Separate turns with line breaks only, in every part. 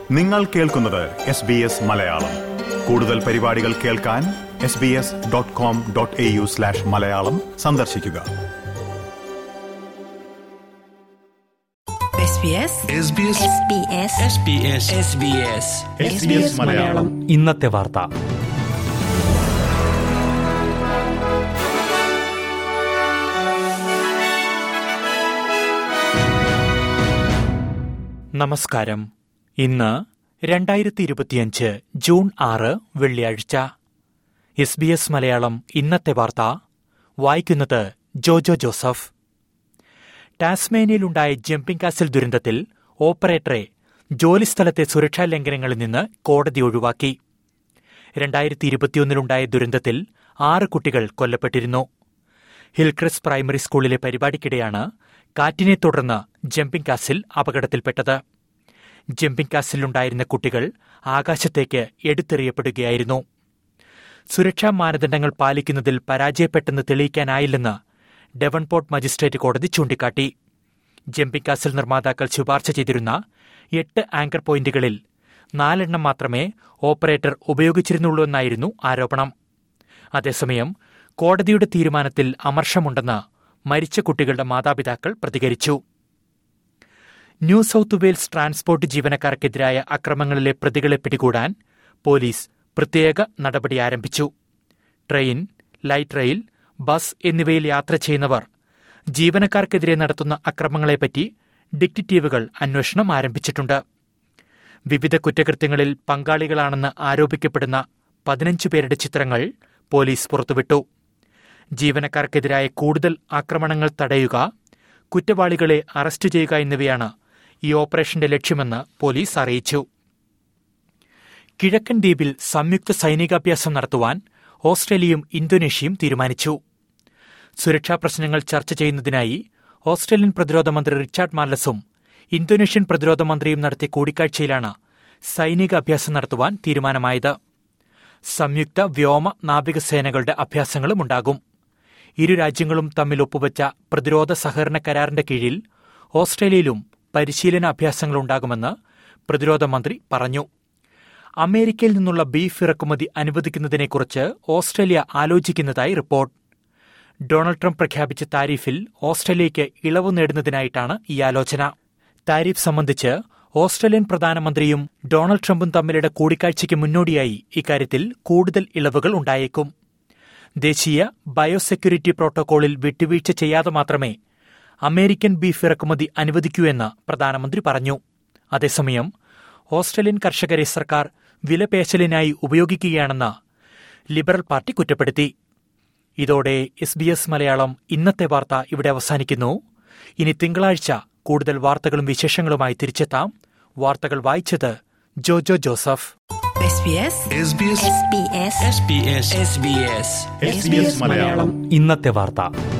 നിങ്ങൾ കേൾക്കുന്നത് S B S Malayalam കൂടുതൽ പരിപാടികൾ കേൾക്കാൻ S B S dot com dot A U slash Malayalam സന്ദർശിക്കുക
SBS
SBS
SBS
SBS
SBS
SBS Malayalam
ഇന്നത്തെ വാർത്ത നമസ്കാരം ഇന്ന് രണ്ടായിരത്തി ഇരുപത്തിയഞ്ച് ജൂൺ ആറ് വെള്ളിയാഴ്ച എസ് ബി എസ് മലയാളം ഇന്നത്തെ വാർത്ത വായിക്കുന്നത് ജോജോ ജോസഫ് ടാസ്മേനിയയിലുണ്ടായ ജംപിംഗ് കാസിൽ ദുരന്തത്തിൽ ഓപ്പറേറ്ററെ ജോലിസ്ഥലത്തെ സുരക്ഷാ ലംഘനങ്ങളിൽ നിന്ന് കോടതി ഒഴിവാക്കി രണ്ടായിരത്തി ഇരുപത്തിയൊന്നിലുണ്ടായ ദുരന്തത്തിൽ ആറ് കുട്ടികൾ കൊല്ലപ്പെട്ടിരുന്നു ഹിൽക്രസ് പ്രൈമറി സ്കൂളിലെ പരിപാടിക്കിടെയാണ് കാറ്റിനെ തുടർന്ന് ജംപിംഗ് കാസിൽ അപകടത്തിൽപ്പെട്ടത് ജംപിംഗ് കാസിലുണ്ടായിരുന്ന കുട്ടികൾ ആകാശത്തേക്ക് എടുത്തെറിയപ്പെടുകയായിരുന്നു സുരക്ഷാ മാനദണ്ഡങ്ങൾ പാലിക്കുന്നതിൽ പരാജയപ്പെട്ടെന്ന് തെളിയിക്കാനായില്ലെന്ന് ഡെവൺപോർട്ട് മജിസ്ട്രേറ്റ് കോടതി ചൂണ്ടിക്കാട്ടി ജംപിംഗ് കാസിൽ നിർമ്മാതാക്കൾ ശുപാർശ ചെയ്തിരുന്ന എട്ട് ആങ്കർ പോയിന്റുകളിൽ നാലെണ്ണം മാത്രമേ ഓപ്പറേറ്റർ ഉപയോഗിച്ചിരുന്നുള്ളൂവെന്നായിരുന്നു ആരോപണം അതേസമയം കോടതിയുടെ തീരുമാനത്തിൽ അമർഷമുണ്ടെന്ന് മരിച്ച കുട്ടികളുടെ മാതാപിതാക്കൾ പ്രതികരിച്ചു ന്യൂ സൌത്ത് വെയിൽസ് ട്രാൻസ്പോർട്ട് ജീവനക്കാർക്കെതിരായ അക്രമങ്ങളിലെ പ്രതികളെ പിടികൂടാൻ പോലീസ് പ്രത്യേക നടപടി ആരംഭിച്ചു ട്രെയിൻ ലൈറ്റ് റെയിൽ ബസ് എന്നിവയിൽ യാത്ര ചെയ്യുന്നവർ ജീവനക്കാർക്കെതിരെ നടത്തുന്ന അക്രമങ്ങളെപ്പറ്റി ഡിക്റ്റേറ്റീവുകൾ അന്വേഷണം ആരംഭിച്ചിട്ടുണ്ട് വിവിധ കുറ്റകൃത്യങ്ങളിൽ പങ്കാളികളാണെന്ന് ആരോപിക്കപ്പെടുന്ന പതിനഞ്ചു പേരുടെ ചിത്രങ്ങൾ പോലീസ് പുറത്തുവിട്ടു ജീവനക്കാർക്കെതിരായ കൂടുതൽ ആക്രമണങ്ങൾ തടയുക കുറ്റവാളികളെ അറസ്റ്റ് ചെയ്യുക എന്നിവയാണ് ഈ ഓപ്പറേഷന്റെ ലക്ഷ്യമെന്ന് പോലീസ് അറിയിച്ചു കിഴക്കൻ ദ്വീപിൽ സംയുക്ത സൈനികാഭ്യാസം നടത്തുവാൻ ഓസ്ട്രേലിയയും ഇന്തോനേഷ്യയും തീരുമാനിച്ചു സുരക്ഷാ പ്രശ്നങ്ങൾ ചർച്ച ചെയ്യുന്നതിനായി ഓസ്ട്രേലിയൻ പ്രതിരോധ മന്ത്രി റിച്ചാർഡ് മാർലസും ഇന്തോനേഷ്യൻ പ്രതിരോധ മന്ത്രിയും നടത്തിയ കൂടിക്കാഴ്ചയിലാണ് സൈനിക അഭ്യാസം നടത്തുവാൻ തീരുമാനമായത് സംയുക്ത വ്യോമ നാവികസേനകളുടെ അഭ്യാസങ്ങളും ഉണ്ടാകും ഇരു രാജ്യങ്ങളും തമ്മിൽ ഒപ്പുവച്ച പ്രതിരോധ സഹകരണ കരാറിന്റെ കീഴിൽ ഓസ്ട്രേലിയയിലും പരിശീലന അഭ്യാസങ്ങൾ ഉണ്ടാകുമെന്ന് പ്രതിരോധ മന്ത്രി പറഞ്ഞു അമേരിക്കയിൽ നിന്നുള്ള ബീഫ് ഇറക്കുമതി അനുവദിക്കുന്നതിനെക്കുറിച്ച് ഓസ്ട്രേലിയ ആലോചിക്കുന്നതായി റിപ്പോർട്ട് ഡൊണാൾഡ് ട്രംപ് പ്രഖ്യാപിച്ച താരിഫിൽ ഓസ്ട്രേലിയയ്ക്ക് ഇളവ് നേടുന്നതിനായിട്ടാണ് ഈ ആലോചന താരിഫ് സംബന്ധിച്ച് ഓസ്ട്രേലിയൻ പ്രധാനമന്ത്രിയും ഡൊണാൾഡ് ട്രംപും തമ്മിലുള്ള കൂടിക്കാഴ്ചയ്ക്ക് മുന്നോടിയായി ഇക്കാര്യത്തിൽ കൂടുതൽ ഇളവുകൾ ഉണ്ടായേക്കും ദേശീയ ബയോസെക്യൂരിറ്റി പ്രോട്ടോകോളിൽ വിട്ടുവീഴ്ച ചെയ്യാതെ മാത്രമേ അമേരിക്കൻ ബീഫ് ഇറക്കുമതി അനുവദിക്കൂ എന്ന് പ്രധാനമന്ത്രി പറഞ്ഞു അതേസമയം ഓസ്ട്രേലിയൻ കർഷകരെ സർക്കാർ വിലപേശലിനായി ഉപയോഗിക്കുകയാണെന്ന് ലിബറൽ പാർട്ടി കുറ്റപ്പെടുത്തി ഇതോടെ എസ് ബി എസ് മലയാളം ഇന്നത്തെ വാർത്ത ഇവിടെ അവസാനിക്കുന്നു ഇനി തിങ്കളാഴ്ച കൂടുതൽ വാർത്തകളും വിശേഷങ്ങളുമായി തിരിച്ചെത്താം വാർത്തകൾ വായിച്ചത് Jojo Joseph
SBS
SBS
SBS
SBS SBS
SBS Malayalam
ഇന്നത്തെ വാർത്ത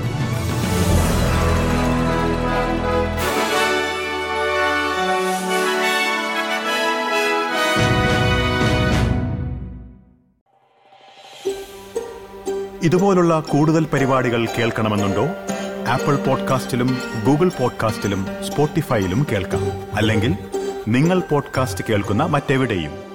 ഇതുപോലുള്ള കൂടുതൽ പരിപാടികൾ കേൾക്കണമെന്നുണ്ടോ ആപ്പിൾ പോഡ്കാസ്റ്റിലും ഗൂഗിൾ പോഡ്കാസ്റ്റിലും സ്പോട്ടിഫൈയിലും കേൾക്കാം അല്ലെങ്കിൽ നിങ്ങൾ പോഡ്കാസ്റ്റ് കേൾക്കുന്ന മറ്റെവിടെയും